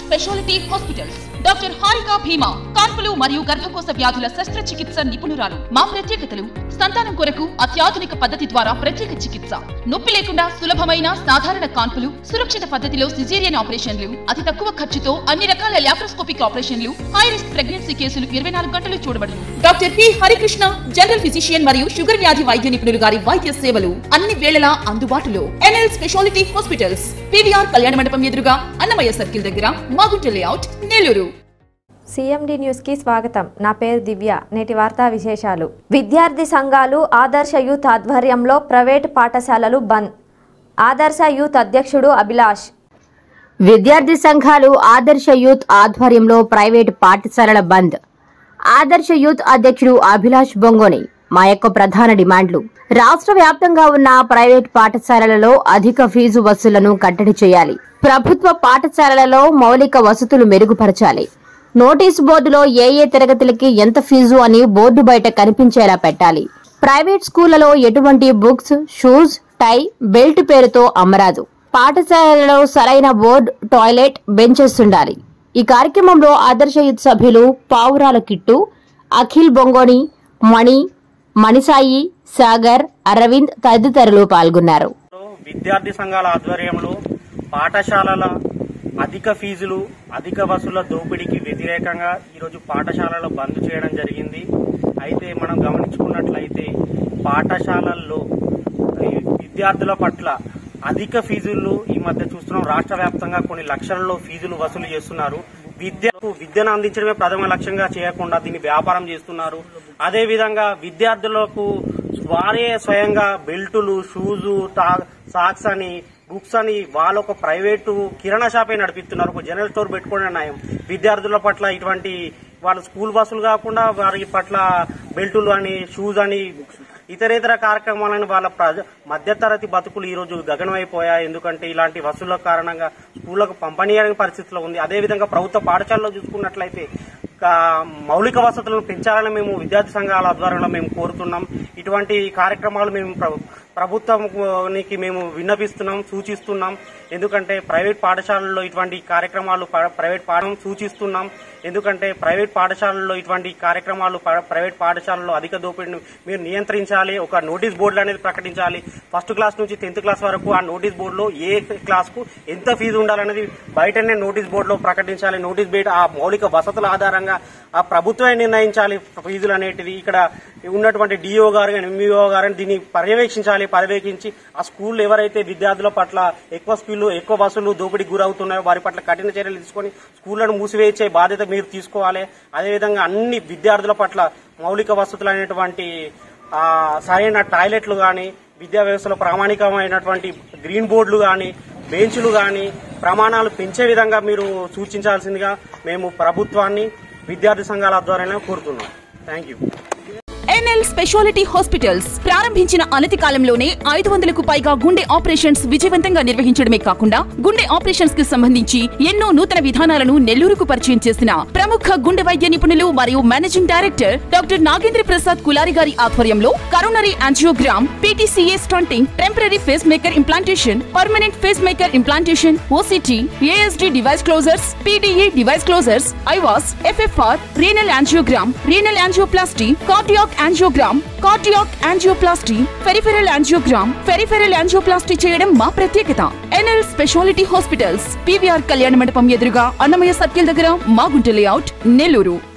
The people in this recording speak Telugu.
స్పెషాలిటీ హాస్పిటల్స్ డాక్టర్ హారిక భీమా కాన్పులు మరియు గర్భకోశ వ్యాధుల శస్త్రచికిత్స నిపుణురాలు మా ప్రత్యేకతలు సంతానం కొరకు అత్యాధునిక పద్ధతి ద్వారా ప్రత్యేక చికిత్స నొప్పి లేకుండా సులభమైన సాధారణ కాన్పులు సురక్షిత పద్ధతిలో సిజేరియన్ ఆపరేషన్లు అతి తక్కువ ఖర్చుతో అన్ని రకాల లాప్రోస్కోపిక్ ఆపరేషన్లు హై రిస్క్ ప్రెగ్నెన్సీ కేసులు ఇరవై నాలుగు గంటలు చూడబడును doctor P Harikrishna general physician మరియు షుగర్ వ్యాధి వైద్య నిపుణులు గారి వైద్య సేవలు అన్ని వేళలా అందుబాటులో ఎన్ఎల్ స్పెషాలిటీ హాస్పిటల్స్ పివిఆర్ కళ్యాణ మండపం ఎదురుగా అన్నమయ్య సర్కిల్ దగ్గర మాగుంట లేఅవుట్ నెల్లూరు సిఎండి న్యూస్కి స్వాగతం నా పేరు దివ్య నేటి వార్తా విశేషాలు విద్యార్థి సంఘాలు ఆదర్శ యూత్ ఆధ్వర్యంలో ప్రైవేటు పాఠశాలలు బంద్ ఆదర్శ యూత్ అధ్యక్షుడు అభిలాష్ విద్యార్థి సంఘాలు ఆదర్శ యూత్ ఆధ్వర్యంలో ప్రైవేట్ పాఠశాలల బంద్ ఆదర్శ యూత్ అధ్యక్షుడు అభిలాష్ బొంగోని మా యొక్క ప్రధాన డిమాండ్లు రాష్ట్ర వ్యాప్తంగా ఉన్న ప్రైవేట్ పాఠశాలలలో అధిక ఫీజు వసూళ్లను కట్టడి చేయాలి ప్రభుత్వ పాఠశాలలలో మౌలిక వసతులు మెరుగుపరచాలి నోటీసు బోర్డులో ఏ ఏ తరగతులకి ఎంత ఫీజు అని బోర్డు బయట కనిపించేలా పెట్టాలి ప్రైవేట్ స్కూళ్లలో ఎటువంటి బుక్స్ షూస్ టై బెల్ట్ పేరుతో అమ్మరాదు పాఠశాలలో సరైన బోర్డు టాయిలెట్ బెంచెస్ ఉండాలి ఈ కార్యక్రమంలో ఆదర్శ యూత్ సభ్యులు పావురాల కిట్టు అఖిల్ బొంగోని మణి మణిసాయి సాగర్ అరవింద్ తదితరులు పాల్గొన్నారు విద్యార్థి సంఘాల ఆధ్వర్యంలో పాఠశాలల అధిక ఫీజులు అధిక వసూళ్ల దోపిడీకి వ్యతిరేకంగా ఈరోజు పాఠశాలలో బంద్ చేయడం జరిగింది అయితే మనం గమనించుకున్నట్లయితే పాఠశాలల్లో ఈ విద్యార్థుల పట్ల అధిక ఫీజులు ఈ మధ్య చూస్తున్నాం రాష్ట్ర వ్యాప్తంగా కొన్ని లక్షలలో ఫీజులు వసూలు చేస్తున్నారు విద్యకు విద్యను అందించడమే ప్రథమ లక్ష్యంగా చేయకుండా దీన్ని వ్యాపారం చేస్తున్నారు అదే విధంగా విద్యార్థులకు వారే స్వయంగా బెల్టులు షూజు టా- సాక్స్ అని బుక్స్ అని వాళ్ళు ఒక ప్రైవేటు కిరాణా షాపే నడిపిస్తున్నారు ఒక జనరల్ స్టోర్ పెట్టుకోవడం నయం విద్యార్థుల పట్ల ఇటువంటి వాళ్ళ స్కూల్ బస్సులు కాకుండా వారి పట్ల బెల్టులు అని షూస్ అని ఇతరేతర కార్యక్రమాలను వాళ్ళ ప్రజ మధ్యతరగతి బతుకులు ఈ రోజు గగనమైపోయాయి ఎందుకంటే ఇలాంటి వసూళ్ల కారణంగా స్కూళ్లకు పంపనీయని పరిస్థితిలో ఉంది అదేవిధంగా ప్రభుత్వ పాఠశాలలో చూసుకున్నట్లయితే ఆ, మౌలిక వసతులను పెంచాలని మేము విద్యార్థి సంఘాల ఆధ్వర్యంలో మేము కోరుతున్నాం ఇటువంటి కార్యక్రమాలు మేము ప్ర- ప్రభుత్వానికి మేము విన్నపిస్తున్నాం సూచిస్తున్నాం ఎందుకంటే ప్రైవేట్ పాఠశాలల్లో ఇటువంటి కార్యక్రమాలు ప- ప్రైవేట్ పాఠం సూచిస్తున్నాం ఎందుకంటే ప్రైవేట్ పాఠశాలల్లో ఇటువంటి కార్యక్రమాలు ప- ప్రైవేట్ పాఠశాలల్లో అధిక దోపిడీని మీరు నియంత్రించాలి ఒక నోటీస్ బోర్డులు అనేది ప్రకటించాలి ఫస్ట్ క్లాస్ నుంచి టెన్త్ క్లాస్ వరకు ఆ నోటీస్ బోర్డులో ఏ క్లాస్ కు ఎంత ఫీజు ఉండాలనేది బయటనే నోటీస్ బోర్డులో ప్రకటించాలి నోటీస్ బోర్డు ఆ మౌలిక వసతుల ఆధారంగా ఆ ప్రభుత్వమే నిర్ణయించాలి ఫీజులు అనేటిది ఇక్కడ ఉన్నటువంటి డిఓ గారు కానీ ఎంఈఓ గారు కానీ దీన్ని పర్యవేక్షించాలి పర్యవేక్షించి ఆ స్కూల్ ఎవరైతే విద్యార్థుల పట్ల ఎక్కువ స్కూళ్ళు ఎక్కువ బస్సులు దోపిడీకి గురవుతున్నాయో వారి పట్ల కఠిన చర్యలు తీసుకొని స్కూళ్లను మూసివేయించే బాధ్యత మీరు తీసుకోవాలి అదేవిధంగా అన్ని విద్యార్థుల పట్ల మౌలిక వసతులు అనేటువంటి ఆ, సరైన టాయిలెట్లు కానీ విద్యా వ్యవస్థలో ప్రామాణికమైనటువంటి గ్రీన్ బోర్డులు కానీ బెంచ్లు కానీ ప్రమాణాలు పెంచే విధంగా మీరు సూచించాల్సిందిగా మేము ప్రభుత్వాన్ని విద్యార్థి సంఘాల ఆధ్వర్యంలో కోరుతున్నాం thank you NL speciality hospitals ప్రారంభించిన అనతి కాలంలోనే ఐదు వందలకు పైగా గుండె ఆపరేషన్స్ విజయవంతంగా నిర్వహించడమే కాకుండా గుండె ఆపరేషన్స్ కి సంబంధించి ఎన్నో నూతన విధానాలను నెల్లూరుకు పరిచయం చేసిన ప్రముఖ గుండె వైద్య నిపుణులు మరియు managing director doctor Nagendra Prasad Kulari గారి ఆధ్వర్యంలో coronary angiogram PTCA stenting temporary pace maker implantation permanent pace maker implantation OCT ASD device closures PDA device closures IVUS FFR renal angiogram renal angioplasty cardiac angiogram cardiac angioplasty peripheral angiogram peripheral angioplasty చేయడం మా ప్రత్యేకత ఎన్ఎల్ స్పెషాలిటీ హాస్పిటల్స్ పీవీఆర్ కళ్యాణ మండపం ఎదురుగా అన్నమయ్య సర్కిల్ దగ్గర మాగుంట లేఅవుట్ నెల్లూరు